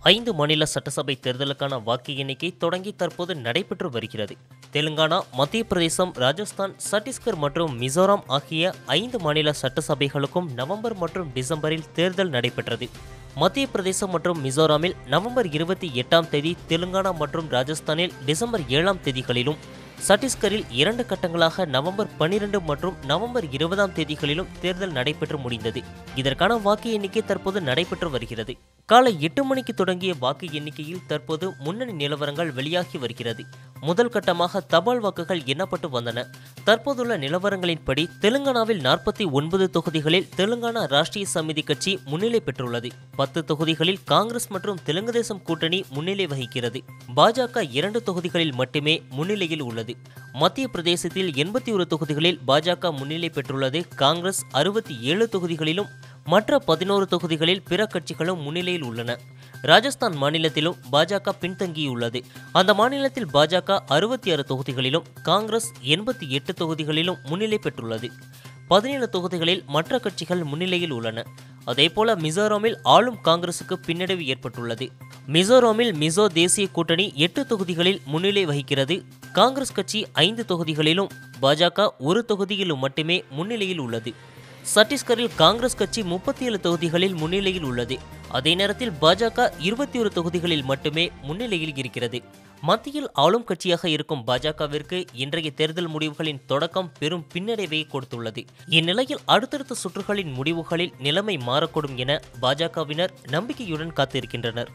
ஐந்து மாநில சட்டசபை தேர்தலுக்கான வாக்கு எண்ணிக்கை தொடங்கி தற்போது நடைபெற்று வருகிறது தெலுங்கானா மத்திய பிரதேசம் ராஜஸ்தான் சத்தீஸ்கர் மற்றும் மிசோராம் ஆகிய ஐந்து மாநில சட்டசபைகளுக்கும் நவம்பர் மற்றும் டிசம்பரில் தேர்தல் நடைபெற்றது மத்திய பிரதேசம் மற்றும் மிசோராமில் நவம்பர் இருபத்தி எட்டாம் தேதி தெலுங்கானா மற்றும் ராஜஸ்தானில் டிசம்பர் ஏழாம் தேதிகளிலும் சத்தீஸ்கரில் இரண்டு கட்டங்களாக நவம்பர் பன்னிரண்டு மற்றும் நவம்பர் இருபதாம் தேதிகளிலும் தேர்தல் நடைபெற்று முடிந்தது இதற்கான வாக்கு எண்ணிக்கை தற்போது நடைபெற்று வருகிறது காலை எட்டு மணிக்கு தொடங்கிய வாக்கு எண்ணிக்கையில் தற்போது முன்னணி நிலவரங்கள் வெளியாகி வருகிறது முதல் கட்டமாக தபால் வாக்குகள் எண்ணப்பட்டு வந்தன தற்போதுள்ள நிலவரங்களின்படி தெலுங்கானாவில் நாற்பத்தி ஒன்பது தொகுதிகளில் தெலுங்கானா ராஷ்டிரிய சமிதி கட்சி முன்னிலை பெற்றுள்ளது பத்து தொகுதிகளில் காங்கிரஸ் மற்றும் தெலுங்கு தேசம் கூட்டணி முன்னிலை வகிக்கிறது பாஜக இரண்டு தொகுதிகளில் மட்டுமே முன்னிலையில் உள்ளது மத்திய பிரதேசத்தில் எண்பத்தி ஒரு தொகுதிகளில் பாஜக முன்னிலை பெற்றுள்ளது காங்கிரஸ் அறுபத்தி ஏழு தொகுதிகளிலும் மற்ற பதினோரு தொகுதிகளில் பிற கட்சிகளும் முன்னிலையில் உள்ளன ராஜஸ்தான் மாநிலத்திலும் பாஜக பின்தங்கியுள்ளது அந்த மாநிலத்தில் பாஜக அறுபத்தி ஆறு தொகுதிகளிலும் காங்கிரஸ் எண்பத்தி எட்டு தொகுதிகளிலும் முன்னிலை பெற்றுள்ளது பதினேழு தொகுதிகளில் மற்ற கட்சிகள் முன்னிலையில் உள்ளன அதேபோல மிசோராமில் ஆளும் காங்கிரசுக்கு பின்னடைவு ஏற்பட்டுள்ளது மிசோராமில் மிசோ தேசிய கூட்டணி எட்டு தொகுதிகளில் முன்னிலை வகிக்கிறது காங்கிரஸ் கட்சி ஐந்து தொகுதிகளிலும் பாஜக ஒரு தொகுதியிலும் மட்டுமே முன்னிலையில் உள்ளது சத்தீஸ்கரில் காங்கிரஸ் கட்சி முப்பத்தி ஏழு தொகுதிகளில் முன்னிலையில் உள்ளது அதே நேரத்தில் பாஜக இருபத்தி ஒரு தொகுதிகளில் மட்டுமே முன்னிலையில் இருக்கிறது மத்தியில் ஆளும் கட்சியாக இருக்கும் பாஜகவிற்கு இன்றைய தேர்தல் முடிவுகளின் தொடக்கம் பெரும் பின்னடைவை கொடுத்துள்ளது இந்நிலையில் அடுத்தடுத்த சுற்றுகளின் முடிவுகளில் நிலைமை மாறக்கூடும் என பாஜகவினர் நம்பிக்கையுடன் காத்திருக்கின்றனர்